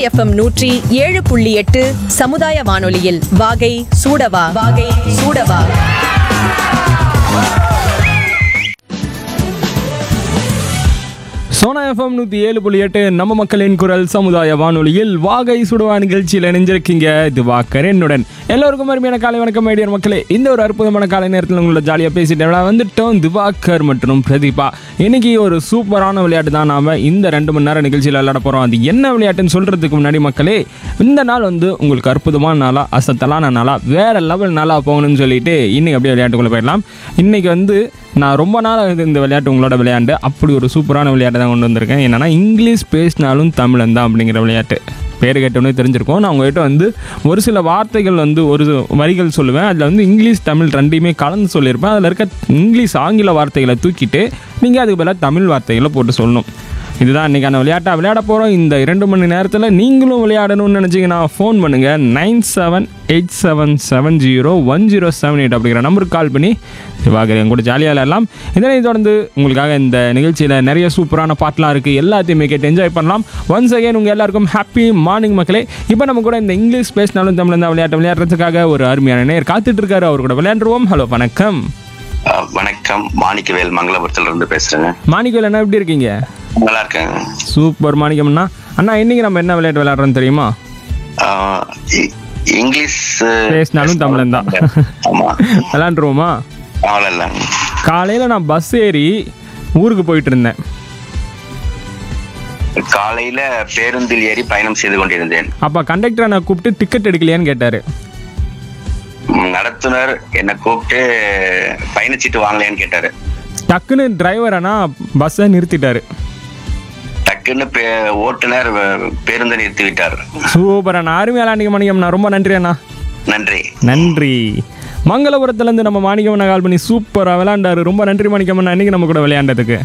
FM நூற்றி ஏழு புள்ளி எட்டு சமுதாய வானொலியில் வாகை சூடவா வாகை சூடவா சோனா எஃப்எம் நூற்றி ஏழு புள்ளி எட்டு நம்ம மக்களின் குரல் சமுதாய வானொலியில் வாகை சுடுவா நிகழ்ச்சியில் இணைஞ்சிருக்கீங்க இது வாக்கர் என்னுடன் எல்லோருக்கும் அருமையான காலை வணக்கம் மைடியர் மக்களே இந்த ஒரு அற்புதமான காலை நேரத்தில் உங்களை ஜாலியாக பேசிட்டு வந்துட்டோம் திவாகர் மற்றும் பிரதீபா இன்னைக்கு ஒரு சூப்பரான விளையாட்டு தான் நாம இந்த ரெண்டு மணி நேரம் நிகழ்ச்சியில் விளையாட போகிறோம் அது என்ன விளையாட்டுன்னு சொல்கிறதுக்கு முன்னாடி மக்களே இந்த நாள் வந்து உங்களுக்கு அற்புதமான நாளாக அசத்தலான நாளாக வேற லெவல் நாளாக போகணும்னு சொல்லிட்டு இன்னைக்கு அப்படியே விளையாட்டுக்குள்ளே போயிடலாம் இன்னைக்கு வந்து நான் ரொம்ப நாள் ஆகுது இந்த விளையாட்டு உங்களோட விளையாண்டு அப்படி ஒரு சூப்பரான விளையாட்டு தான் கொண்டு வந்திருக்கேன் என்னன்னா இங்கிலீஷ் பேசினாலும் தமிழன் தான் அப்படிங்கிற விளையாட்டு பேர் கேட்டோன்னே தெரிஞ்சிருக்கும் நான் உங்ககிட்ட வந்து ஒரு சில வார்த்தைகள் வந்து ஒரு வரிகள் சொல்லுவேன் அதில் வந்து இங்கிலீஷ் தமிழ் ரெண்டையுமே கலந்து சொல்லியிருப்பேன் அதில் இருக்க இங்கிலீஷ் ஆங்கில வார்த்தைகளை தூக்கிட்டு நீங்கள் அதுக்கு பதிலாக தமிழ் வார்த்தைகளை போட்டு சொல்லணும் இதுதான் இன்றைக்கான விளையாட்டா விளையாட போகிறோம் இந்த இரண்டு மணி நேரத்தில் நீங்களும் விளையாடணும்னு நினச்சிங்கன்னா ஃபோன் பண்ணுங்கள் nine seven eight seven seven zero one zero seven eight அப்படிங்கிற நம்பருக்கு கால் பண்ணி திவாகர் என் கூட ஜாலியாக விளையாடலாம் இதனை தொடர்ந்து உங்களுக்காக இந்த நிகழ்ச்சியில் நிறைய சூப்பரான பாட்டெலாம் இருக்குது எல்லாத்தையுமே கேட்டு என்ஜாய் பண்ணலாம் ஒன்ஸ் அகைன் உங்கள் எல்லாருக்கும் ஹாப்பி மார்னிங் மக்களே இப்போ நம்ம கூட இந்த இங்கிலீஷ் பேசினாலும் தமிழ் தான் விளையாட்டு விளையாடுறதுக்காக ஒரு அருமையான நேர் காத்துட்டு இருக்காரு அவர் கூட விளையாண்டுருவோம் ஹலோ வணக்கம் அஹ் வணக்கம் மாணிக்கவேல் மங்களபுரத்துல இருந்து பேசுறேங்க மாணிக்கவேல் என்ன எப்படி இருக்கீங்க நல்லா இருக்கேங்க சூப்பர் மாணிக்கம்னா அண்ணா இன்னைக்கு நம்ம என்ன விளையாட்டு விளையாடுறோம்னு தெரியுமா அஹ் இ- இங்கிலீஷ் பேசினாலும் தமிழன் தான் ஆமா விளையாண்டுருவோமா அவ்வளோ காலையில் நான் பஸ் ஏறி ஊருக்கு போயிட்டு இருந்தேன் காலையில பேருந்தில் ஏறி பயணம் செய்து கொண்டிருந்தேன் அப்போ கண்டக்டரை நான் கூப்பிட்டு டிக்கெட் எடுக்கலையான்னு கேட்டார் ம், நடத்துனர் என்னை கூப்பிட்டு பயணச்சீட்டு வாங்கலையான்னு கேட்டாரு டக்குன்னு டிரைவர் ஆனால் பஸ்ஸை நிறுத்திட்டாரு டக்குன்னு பே- ஓட்டுநர் அஹ், பேருந்தை நிறுத்தி விட்டார் சூப்பர் அண்ணா அருமையாக விளையாண்டிங்க மாணிக்கம்ண்ணா ரொம்ப நன்றி அண்ணா நன்றி நன்றி மங்களபுரத்துலேருந்து நம்ம மாணிக்கம்ண்ணா கால் பண்ணி சூப்பராக விளையாண்டாரு ரொம்ப நன்றி மாணிக்கம்ண்ணா இன்னைக்கு நம்ம கூட விளையாண்டதுக்கு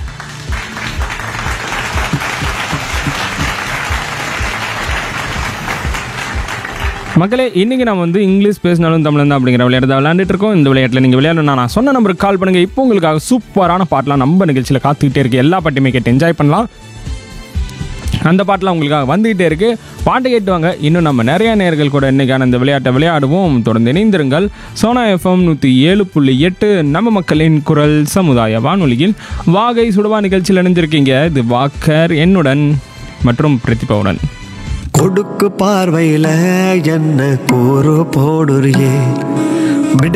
மக்களே இன்னைக்கு நம்ம வந்து இங்கிலீஷ் பேசினாலும் தமிழ் தான் அப்படிங்கிற விளையாட்டு விளையாண்டுட்டு இருக்கோம் இந்த விளையாட்டில் நீங்கள் விளையாடணும் நான் சொன்ன நம்பருக்கு கால் பண்ணுங்க இப்போ உங்களுக்காக சூப்பரான பாட்டெலாம் நம்ம நிகழ்ச்சியில் காத்துக்கிட்டே இருக்கு எல்லா பாட்டுமே கேட்டு என்ஜாய் பண்ணலாம் அந்த பாட்டெலாம் உங்களுக்காக வந்துகிட்டே இருக்கு பாட்டை கேட்டுவாங்க இன்னும் நம்ம நிறைய நேர்கள் கூட இன்னைக்கான இந்த விளையாட்டை விளையாடுவோம் தொடர்ந்து இணைந்திருங்கள் சோனா எஃப்எம் நூற்றி ஏழு புள்ளி எட்டு நம்ம மக்களின் குரல் சமுதாய வானொலியில் வாகை சுடுவா நிகழ்ச்சியில் இணைஞ்சிருக்கீங்க இது வாக்கர் என்னுடன் மற்றும் பிரதிபாவுடன் கொடுக்கு பார்வையில என்ன கூறு போடுறியே